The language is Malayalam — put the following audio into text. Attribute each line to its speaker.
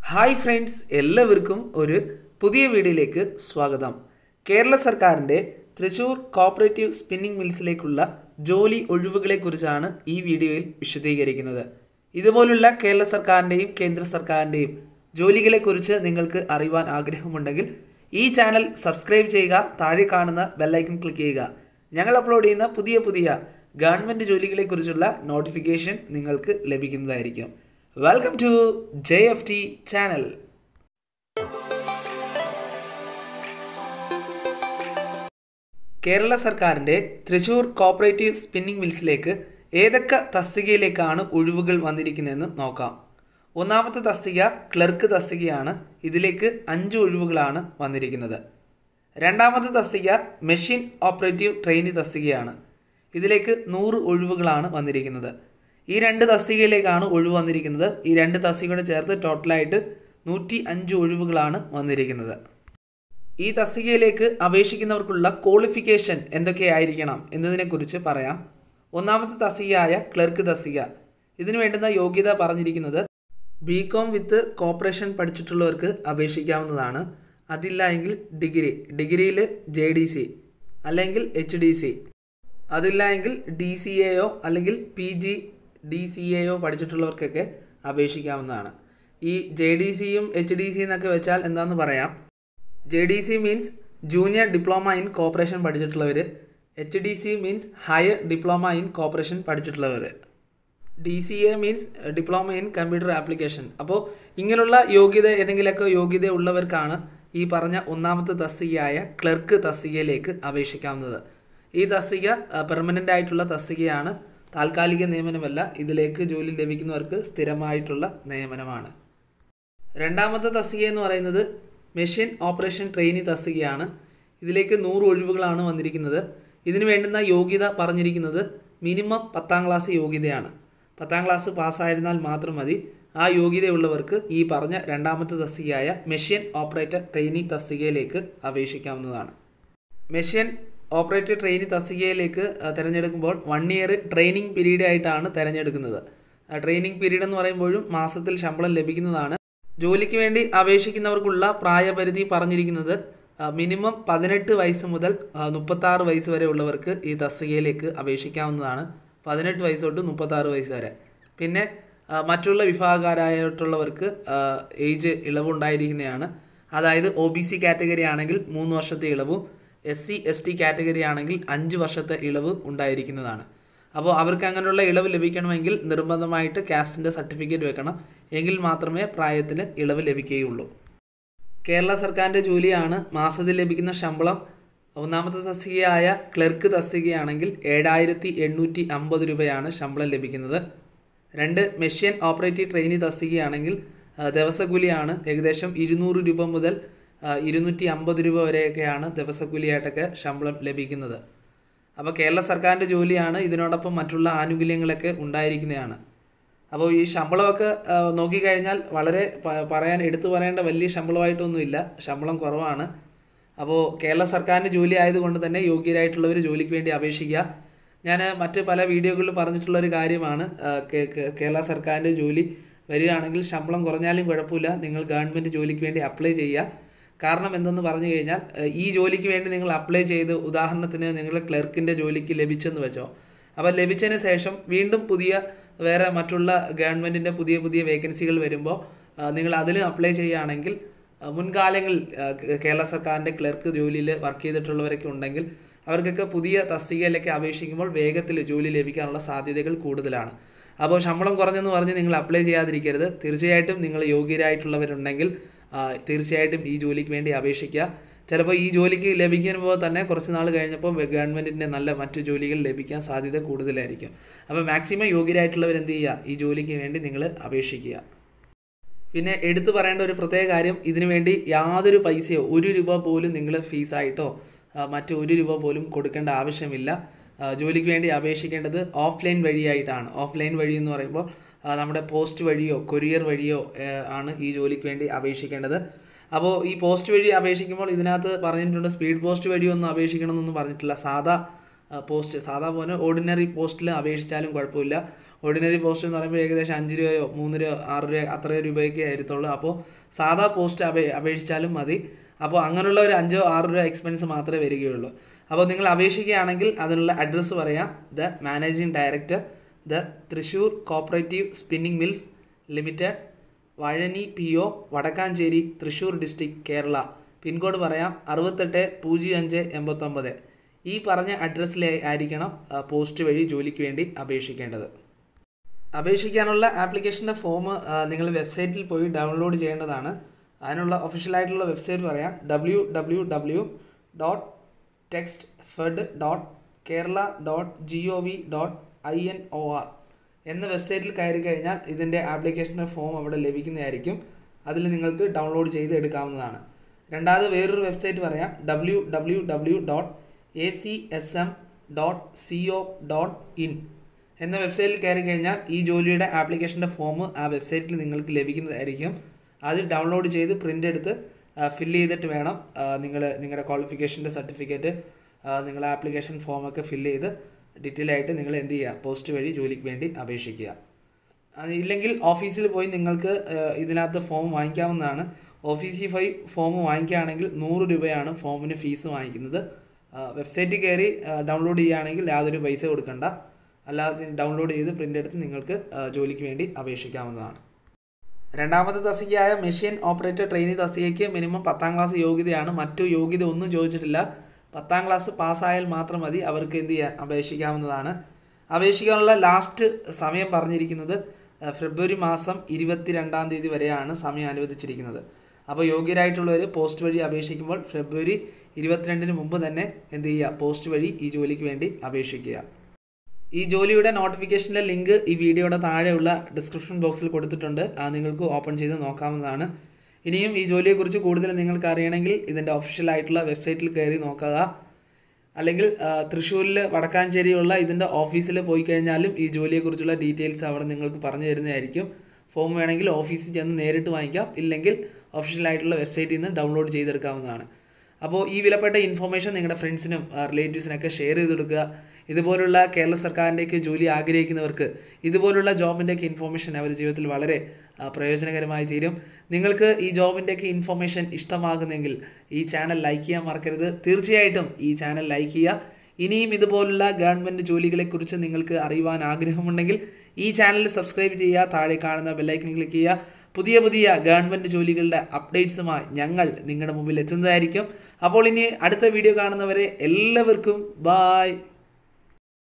Speaker 1: ഹായ് ഫ്രണ്ട്സ് എല്ലാവർക്കും ഒരു പുതിയ വീഡിയോയിലേക്ക് സ്വാഗതം കേരള സർക്കാരിൻ്റെ തൃശൂർ കോപ്പറേറ്റീവ് സ്പിന്നിംഗ് മിൽസിലേക്കുള്ള ജോലി ഒഴിവുകളെക്കുറിച്ചാണ് ഈ വീഡിയോയിൽ വിശദീകരിക്കുന്നത് ഇതുപോലുള്ള കേരള സർക്കാരിൻ്റെയും കേന്ദ്ര സർക്കാരിൻ്റെയും ജോലികളെക്കുറിച്ച് നിങ്ങൾക്ക് അറിയുവാൻ ആഗ്രഹമുണ്ടെങ്കിൽ ഈ ചാനൽ സബ്സ്ക്രൈബ് ചെയ്യുക താഴെ കാണുന്ന ബെല്ലൈക്കൺ ക്ലിക്ക് ചെയ്യുക ഞങ്ങൾ അപ്ലോഡ് ചെയ്യുന്ന പുതിയ പുതിയ ഗവൺമെൻറ് ജോലികളെക്കുറിച്ചുള്ള നോട്ടിഫിക്കേഷൻ നിങ്ങൾക്ക് ലഭിക്കുന്നതായിരിക്കും welcome to J F T channel Kerala സർക്കാരിൻ്റെ തൃശൂർ കോപ്പറേറ്റീവ് സ്പിന്നിംഗ് മിൽസിലേക്ക് ഏതൊക്കെ തസ്തികയിലേക്കാണ് ഒഴിവുകൾ വന്നിരിക്കുന്നതെന്ന് നോക്കാം ഒന്നാമത്തെ തസ്തിക ക്ലർക്ക് തസ്തികയാണ് ഇതിലേക്ക് അഞ്ച് ഒഴിവുകളാണ് വന്നിരിക്കുന്നത് രണ്ടാമത്തെ തസ്തിക മെഷീൻ ഓപ്പറേറ്റീവ് ട്രെയിനി തസ്തികയാണ് ഇതിലേക്ക് നൂറ് ഒഴിവുകളാണ് വന്നിരിക്കുന്നത് ഈ രണ്ട് തസ്തികയിലേക്കാണ് ഒഴിവ് വന്നിരിക്കുന്നത് ഈ രണ്ട് തസ്തികയോട് ചേർത്ത് ടോട്ടലായിട്ട് നൂറ്റി അഞ്ച് ഒഴിവുകളാണ് വന്നിരിക്കുന്നത് ഈ തസ്തികയിലേക്ക് അപേക്ഷിക്കുന്നവർക്കുള്ള ക്വാളിഫിക്കേഷൻ എന്തൊക്കെയായിരിക്കണം എന്നതിനെക്കുറിച്ച് പറയാം ഒന്നാമത്തെ തസ്തികയായ ക്ലർക്ക് തസ്തിക ഇതിനു വേണ്ടുന്ന യോഗ്യത പറഞ്ഞിരിക്കുന്നത് ബി കോം വിത്ത് കോപ്പറേഷൻ പഠിച്ചിട്ടുള്ളവർക്ക് അപേക്ഷിക്കാവുന്നതാണ് അതില്ല എങ്കിൽ ഡിഗ്രി ഡിഗ്രിയിൽ ജെ ഡി സി അല്ലെങ്കിൽ എച്ച് ഡി സി അതില്ല എങ്കിൽ ഡി സി എയോ അല്ലെങ്കിൽ പി ജി ഡി സി എയോ പഠിച്ചിട്ടുള്ളവർക്കൊക്കെ അപേക്ഷിക്കാവുന്നതാണ് ഈ ജെ ഡി സിയും എച്ച് ഡി സി എന്നൊക്കെ വെച്ചാൽ എന്താണെന്ന് പറയാം J D C means junior diploma in cooperation പഠിച്ചിട്ടുള്ളവർ H D C means higher diploma in cooperation പഠിച്ചിട്ടുള്ളവർ D C A means diploma in computer application അപ്പോൾ ഇങ്ങനെയുള്ള യോഗ്യത ഏതെങ്കിലുമൊക്കെ യോഗ്യത ഉള്ളവർക്കാണ് ഈ പറഞ്ഞ ഒന്നാമത്തെ തസ്തികയായ ക്ലർക്ക് തസ്തികയിലേക്ക് അപേക്ഷിക്കാവുന്നത് ഈ തസ്തിക പെർമനൻ്റ് ആയിട്ടുള്ള തസ്തികയാണ് താൽക്കാലിക നിയമനമല്ല ഇതിലേക്ക് ജോലി ലഭിക്കുന്നവർക്ക് സ്ഥിരമായിട്ടുള്ള നിയമനമാണ് രണ്ടാമത്തെ തസ്തിക എന്ന് പറയുന്നത് മെഷീൻ ഓപ്പറേഷൻ ട്രെയിനി തസ്തികയാണ് ഇതിലേക്ക് നൂറ് ഒഴിവുകളാണ് വന്നിരിക്കുന്നത് ഇതിന് വേണ്ടുന്ന യോഗ്യത പറഞ്ഞിരിക്കുന്നത് മിനിമം പത്താം ക്ലാസ് യോഗ്യതയാണ് പത്താം ക്ലാസ് പാസ്സായിരുന്നാൽ മാത്രം മതി ആ യോഗ്യതയുള്ളവർക്ക് ഈ പറഞ്ഞ രണ്ടാമത്തെ തസ്തികയായ മെഷീൻ ഓപ്പറേറ്റർ ട്രെയിനി തസ്തികയിലേക്ക് അപേക്ഷിക്കാവുന്നതാണ് മെഷീൻ ഓപ്പറേറ്റർ ട്രെയിനി തസ്തികയിലേക്ക് തിരഞ്ഞെടുക്കുമ്പോൾ വൺ ഇയർ ട്രെയിനിങ് പീരീഡ് ആയിട്ടാണ് തിരഞ്ഞെടുക്കുന്നത് ട്രെയിനിങ് പീരീഡ് എന്ന് പറയുമ്പോഴും മാസത്തിൽ ശമ്പളം ലഭിക്കുന്നതാണ് ജോലിക്ക് വേണ്ടി അപേക്ഷിക്കുന്നവർക്കുള്ള പ്രായപരിധി പറഞ്ഞിരിക്കുന്നത് മിനിമം പതിനെട്ട് വയസ്സ് മുതൽ മുപ്പത്താറ് വയസ്സ് വരെ ഉള്ളവർക്ക് ഈ തസ്തികയിലേക്ക് അപേക്ഷിക്കാവുന്നതാണ് പതിനെട്ട് വയസ്സ് തൊട്ട് മുപ്പത്താറ് വയസ്സ് വരെ പിന്നെ മറ്റുള്ള വിഭാഗക്കാരായിട്ടുള്ളവർക്ക് ഏജ് ഇളവുണ്ടായിരിക്കുന്നതാണ് അതായത് ഒ ബി സി കാറ്റഗറി ആണെങ്കിൽ മൂന്ന് വർഷത്തെ ഇളവും S C S T category ആണെങ്കിൽ അഞ്ച് വർഷത്തെ ഇളവ് ഉണ്ടായിരിക്കുന്നതാണ് അപ്പോൾ അവർക്ക് അങ്ങനെയുള്ള ഇളവ് ലഭിക്കണമെങ്കിൽ നിർബന്ധമായിട്ട് കാസ്റ്റിൻ്റെ സർട്ടിഫിക്കറ്റ് വെക്കണം എങ്കിൽ മാത്രമേ പ്രായത്തിന് ഇളവ് ലഭിക്കുകയുള്ളൂ കേരള സർക്കാരിൻ്റെ ജോലിയാണ് മാസത്തിൽ ലഭിക്കുന്ന ശമ്പളം ഒന്നാമത്തെ തസ്തികയായ ക്ലർക്ക് തസ്തികയാണെങ്കിൽ ഏഴായിരത്തി എണ്ണൂറ്റി അമ്പത് രൂപയാണ് ശമ്പളം ലഭിക്കുന്നത് രണ്ട് മെഷീൻ ഓപ്പറേറ്റീവ് ട്രെയിനി തസ്തികയാണെങ്കിൽ ദിവസക്കൂലിയാണ് ഏകദേശം ഇരുന്നൂറ് രൂപ മുതൽ ഇരുന്നൂറ്റി അമ്പത് രൂപ വരെയൊക്കെയാണ് ദിവസക്കൂലിയായിട്ടൊക്കെ ശമ്പളം ലഭിക്കുന്നത് അപ്പോൾ കേരള സർക്കാരിൻ്റെ ജോലിയാണ് ഇതിനോടൊപ്പം മറ്റുള്ള ആനുകൂല്യങ്ങളൊക്കെ ഉണ്ടായിരിക്കുന്നതാണ് അപ്പോൾ ഈ ശമ്പളമൊക്കെ നോക്കിക്കഴിഞ്ഞാൽ വളരെ പറയാൻ എടുത്തു പറയേണ്ട വലിയ ശമ്പളമായിട്ടൊന്നുമില്ല ശമ്പളം കുറവാണ് അപ്പോൾ കേരള സർക്കാരിൻ്റെ ജോലി ആയതുകൊണ്ട് തന്നെ യോഗ്യരായിട്ടുള്ളവർ ജോലിക്ക് വേണ്ടി അപേക്ഷിക്കുക ഞാൻ മറ്റ് പല വീഡിയോകളിൽ പറഞ്ഞിട്ടുള്ള ഒരു കാര്യമാണ് കേരള സർക്കാരിൻ്റെ ജോലി വരികയാണെങ്കിൽ ശമ്പളം കുറഞ്ഞാലും കുഴപ്പമില്ല നിങ്ങൾ ഗവൺമെൻറ് ജോലിക്ക് വേണ്ടി അപ്ലൈ ചെയ്യുക കാരണം എന്തെന്ന് പറഞ്ഞു കഴിഞ്ഞാൽ ഈ ജോലിക്ക് വേണ്ടി നിങ്ങൾ അപ്ലൈ ചെയ്ത് ഉദാഹരണത്തിന് നിങ്ങൾ ക്ലർക്കിൻ്റെ ജോലിക്ക് ലഭിച്ചെന്ന് വെച്ചോ അപ്പോൾ ലഭിച്ചതിന് ശേഷം വീണ്ടും പുതിയ വേറെ മറ്റുള്ള ഗവൺമെൻറ്റിൻ്റെ പുതിയ പുതിയ വേക്കൻസികൾ വരുമ്പോൾ നിങ്ങൾ അതിൽ അപ്ലൈ ചെയ്യുകയാണെങ്കിൽ മുൻകാലങ്ങളിൽ കേരള സർക്കാരിൻ്റെ ക്ലർക്ക് ജോലിയിൽ വർക്ക് ചെയ്തിട്ടുള്ളവരൊക്കെ ഉണ്ടെങ്കിൽ അവർക്കൊക്കെ പുതിയ തസ്തികയിലൊക്കെ അപേക്ഷിക്കുമ്പോൾ വേഗത്തിൽ ജോലി ലഭിക്കാനുള്ള സാധ്യതകൾ കൂടുതലാണ് അപ്പോൾ ശമ്പളം കുറഞ്ഞെന്ന് പറഞ്ഞ് നിങ്ങൾ അപ്ലൈ ചെയ്യാതിരിക്കരുത് തീർച്ചയായിട്ടും നിങ്ങൾ യോഗ്യരായിട്ടുള്ളവരുണ്ടെങ്കിൽ തീർച്ചയായിട്ടും ഈ ജോലിക്ക് വേണ്ടി അപേക്ഷിക്കുക ചിലപ്പോൾ ഈ ജോലിക്ക് ലഭിക്കുമ്പോൾ തന്നെ കുറച്ച് നാൾ കഴിഞ്ഞപ്പോൾ ഗവൺമെൻറ്റിൻ്റെ നല്ല മറ്റു ജോലികൾ ലഭിക്കാൻ സാധ്യത കൂടുതലായിരിക്കും അപ്പോൾ മാക്സിമം യോഗ്യരായിട്ടുള്ളവർ എന്ത് ചെയ്യുക ഈ ജോലിക്ക് വേണ്ടി നിങ്ങൾ അപേക്ഷിക്കുക പിന്നെ എടുത്തു പറയേണ്ട ഒരു പ്രത്യേക കാര്യം ഇതിനു വേണ്ടി യാതൊരു പൈസയോ ഒരു രൂപ പോലും നിങ്ങൾ ഫീസായിട്ടോ മറ്റു ഒരു രൂപ പോലും കൊടുക്കേണ്ട ആവശ്യമില്ല ജോലിക്ക് വേണ്ടി അപേക്ഷിക്കേണ്ടത് ഓഫ്ലൈൻ വഴിയായിട്ടാണ് ഓഫ്ലൈൻ വഴി എന്ന് പറയുമ്പോൾ നമ്മുടെ പോസ്റ്റ് വഴിയോ കൊറിയർ വഴിയോ ആണ് ഈ ജോലിക്ക് വേണ്ടി അപേക്ഷിക്കേണ്ടത് അപ്പോൾ ഈ പോസ്റ്റ് വഴി അപേക്ഷിക്കുമ്പോൾ ഇതിനകത്ത് പറഞ്ഞിട്ടുണ്ട് സ്പീഡ് പോസ്റ്റ് വഴിയൊന്നും അപേക്ഷിക്കണമെന്നൊന്നും പറഞ്ഞിട്ടില്ല സാധാ പോസ്റ്റ് സാധാ പോലെ ഓർഡിനറി പോസ്റ്റിൽ അപേക്ഷിച്ചാലും കുഴപ്പമില്ല ഓർഡിനറി പോസ്റ്റ് എന്ന് പറയുമ്പോൾ ഏകദേശം അഞ്ച് രൂപയോ മൂന്ന് രൂപയോ ആറ് രൂപയോ അത്രയോ രൂപയൊക്കെ ആയിരുത്തുള്ളൂ അപ്പോൾ സാധാ പോസ്റ്റ് അപേ അപേക്ഷിച്ചാലും മതി അപ്പോൾ അങ്ങനെയുള്ള ഒരു അഞ്ചോ ആറ് രൂപ എക്സ്പെൻസ് മാത്രമേ വരികയുള്ളൂ അപ്പോൾ നിങ്ങൾ അപേക്ഷിക്കുകയാണെങ്കിൽ അതിനുള്ള അഡ്രസ്സ് പറയാം the managing director the Thrissur cooperative spinning mills limited Vazhani P O Vadakkanchery Thrissur district Kerala pin code പറയാം അറുപത്തെട്ട് പൂജ്യം അഞ്ച് എൺപത്തൊമ്പത് ഈ പറഞ്ഞ അഡ്രസ്സിലെ ആയിരിക്കണം ആ, പോസ്റ്റ് വഴി ജോലിക്ക് വേണ്ടി അപേക്ഷിക്കേണ്ടത് അപേക്ഷിക്കാനുള്ള ആപ്ലിക്കേഷൻ്റെ ഫോം നിങ്ങൾ വെബ്സൈറ്റിൽ പോയി ഡൗൺലോഡ് ചെയ്യേണ്ടതാണ് അതിനുള്ള ഒഫീഷ്യലായിട്ടുള്ള വെബ്സൈറ്റ് പറയാം W W W dot texfed dot Kerala dot G O V dot I N O R എന്ന വെബ്സൈറ്റിൽ കയറി കഴിഞ്ഞാൽ ഇതിൻ്റെ ആപ്ലിക്കേഷൻ്റെ ഫോം അവിടെ ലഭിക്കുന്നതായിരിക്കും അതിൽ നിങ്ങൾക്ക് ഡൗൺലോഡ് ചെയ്ത് എടുക്കാവുന്നതാണ് രണ്ടാമത് വേറൊരു വെബ്സൈറ്റ് പറയാം W W W dot A C S M dot C O dot in എന്ന വെബ്സൈറ്റിൽ കയറി കഴിഞ്ഞാൽ ഈ ജോലിയുടെ ആപ്ലിക്കേഷൻ്റെ ഫോം ആ വെബ്സൈറ്റിൽ നിങ്ങൾക്ക് ലഭിക്കുന്നതായിരിക്കും അത് ഡൗൺലോഡ് ചെയ്ത് പ്രിൻ്റ് എടുത്ത് ഫില്ല് ചെയ്തിട്ട് വേണം നിങ്ങൾ നിങ്ങളുടെ ക്വാളിഫിക്കേഷൻ്റെ സർട്ടിഫിക്കറ്റ് നിങ്ങളുടെ ആപ്ലിക്കേഷൻ ഫോമൊക്കെ ഫില്ല് ചെയ്ത് ഡീറ്റെയിൽ ആയിട്ട് നിങ്ങൾ എന്ത് ചെയ്യുക പോസ്റ്റ് വഴി ജോലിക്ക് വേണ്ടി അപേക്ഷിക്കുക അത് ഇല്ലെങ്കിൽ ഓഫീസിൽ പോയി നിങ്ങൾക്ക് ഏഹ്, ഇതിനകത്ത് ഫോം വാങ്ങിക്കാവുന്നതാണ് ഓഫീസിൽ പോയി ഫോം വാങ്ങിക്കുകയാണെങ്കിൽ നൂറ് രൂപയാണ് ഫോമിന് ഫീസ് വാങ്ങിക്കുന്നത് വെബ്സൈറ്റിൽ കയറി ഡൗൺലോഡ് ചെയ്യുകയാണെങ്കിൽ യാതൊരു പൈസ കൊടുക്കണ്ട അല്ലാതെ ഡൗൺലോഡ് ചെയ്ത് പ്രിൻ്റ് എടുത്ത് നിങ്ങൾക്ക് ഏഹ്, ജോലിക്ക് വേണ്ടി അപേക്ഷിക്കാവുന്നതാണ് രണ്ടാമത്തെ തസ്തികയായ മെഷീൻ ഓപ്പറേറ്റർ ട്രെയിനി തസ്തികയ്ക്ക് മിനിമം പത്താം ക്ലാസ് യോഗ്യതയാണ് മറ്റു യോഗ്യത ഒന്നും ചോദിച്ചിട്ടില്ല പത്താം ക്ലാസ് പാസ്സായാൽ മാത്രം മതി അവർക്ക് എന്ത് ചെയ്യാൻ അപേക്ഷിക്കാവുന്നതാണ് അപേക്ഷിക്കാനുള്ള ലാസ്റ്റ് സമയം പറഞ്ഞിരിക്കുന്നത് ഏഹ്, ഫെബ്രുവരി മാസം ഇരുപത്തി രണ്ടാം തീയതി വരെയാണ് സമയം അനുവദിച്ചിരിക്കുന്നത് അപ്പോൾ യോഗ്യരായിട്ടുള്ളവർ പോസ്റ്റ് വഴി അപേക്ഷിക്കുമ്പോൾ ഫെബ്രുവരി ഇരുപത്തിരണ്ടിന് മുമ്പ് തന്നെ എന്ത് ചെയ്യുക പോസ്റ്റ് വഴി ഈ ജോലിക്ക് വേണ്ടി അപേക്ഷിക്കുക ഈ ജോലിയുടെ നോട്ടിഫിക്കേഷൻ്റെ ലിങ്ക് ഈ വീഡിയോയുടെ താഴെയുള്ള ഡിസ്ക്രിപ്ഷൻ ബോക്സിൽ കൊടുത്തിട്ടുണ്ട് അത് നിങ്ങൾക്ക് ഓപ്പൺ ചെയ്ത് നോക്കാവുന്നതാണ് ഇനിയും ഈ ജോലിയെക്കുറിച്ച് കൂടുതൽ നിങ്ങൾക്ക് അറിയണമെങ്കിൽ ഇതിൻ്റെ ഒഫീഷ്യൽ ആയിട്ടുള്ള വെബ്സൈറ്റിൽ കയറി നോക്കുക അല്ലെങ്കിൽ ആ, തൃശ്ശൂരിൽ വടക്കാഞ്ചേരിയുള്ള ഇതിൻ്റെ ഓഫീസിൽ പോയി കഴിഞ്ഞാലും ഈ ജോലിയെക്കുറിച്ചുള്ള ഡീറ്റെയിൽസ് അവിടെ നിങ്ങൾക്ക് പറഞ്ഞു തരുന്നതായിരിക്കും ഫോം വേണമെങ്കിൽ ഓഫീസിൽ ചെന്ന് നേരിട്ട് വാങ്ങിക്കാം ഇല്ലെങ്കിൽ ഒഫീഷ്യൽ ആയിട്ടുള്ള വെബ്സൈറ്റിൽ നിന്ന് ഡൗൺലോഡ് ചെയ്തെടുക്കാവുന്നതാണ് അപ്പോൾ ഈ വിലപ്പെട്ട ഇൻഫർമേഷൻ നിങ്ങളുടെ ഫ്രണ്ട്സിനും റിലേറ്റീവ്സിനൊക്കെ ഷെയർ ചെയ്ത് കൊടുക്കുക ഇതുപോലുള്ള കേരള സർക്കാരിൻ്റെയൊക്കെ ജോലി ആഗ്രഹിക്കുന്നവർക്ക് ഇതുപോലുള്ള ജോബിൻ്റെയൊക്കെ ഇൻഫർമേഷൻ അവരുടെ ജീവിതത്തിൽ വളരെ ആ, പ്രയോജനകരമായി തീരും നിങ്ങൾക്ക് ഈ ജോബിൻ്റെയൊക്കെ ഇൻഫർമേഷൻ ഇഷ്ടമാകുന്നെങ്കിൽ ഈ ചാനൽ ലൈക്ക് ചെയ്യാൻ മറക്കരുത് തീർച്ചയായിട്ടും ഈ ചാനൽ ലൈക്ക് ചെയ്യുക ഇനിയും ഇതുപോലുള്ള ഗവൺമെൻറ് ജോലികളെക്കുറിച്ച് നിങ്ങൾക്ക് അറിയുവാൻ ആഗ്രഹമുണ്ടെങ്കിൽ ഈ ചാനൽ സബ്സ്ക്രൈബ് ചെയ്യുക താഴെ കാണുന്ന ബെല്ലൈക്കൺ ക്ലിക്ക് ചെയ്യുക പുതിയ പുതിയ ഗവൺമെൻറ് ജോലികളുടെ അപ്ഡേറ്റ്സുമായി ഞങ്ങൾ നിങ്ങളുടെ മുമ്പിൽ എത്തുന്നതായിരിക്കും അപ്പോൾ ഇനി അടുത്ത വീഡിയോ കാണുന്നവരെ എല്ലാവർക്കും ബായ്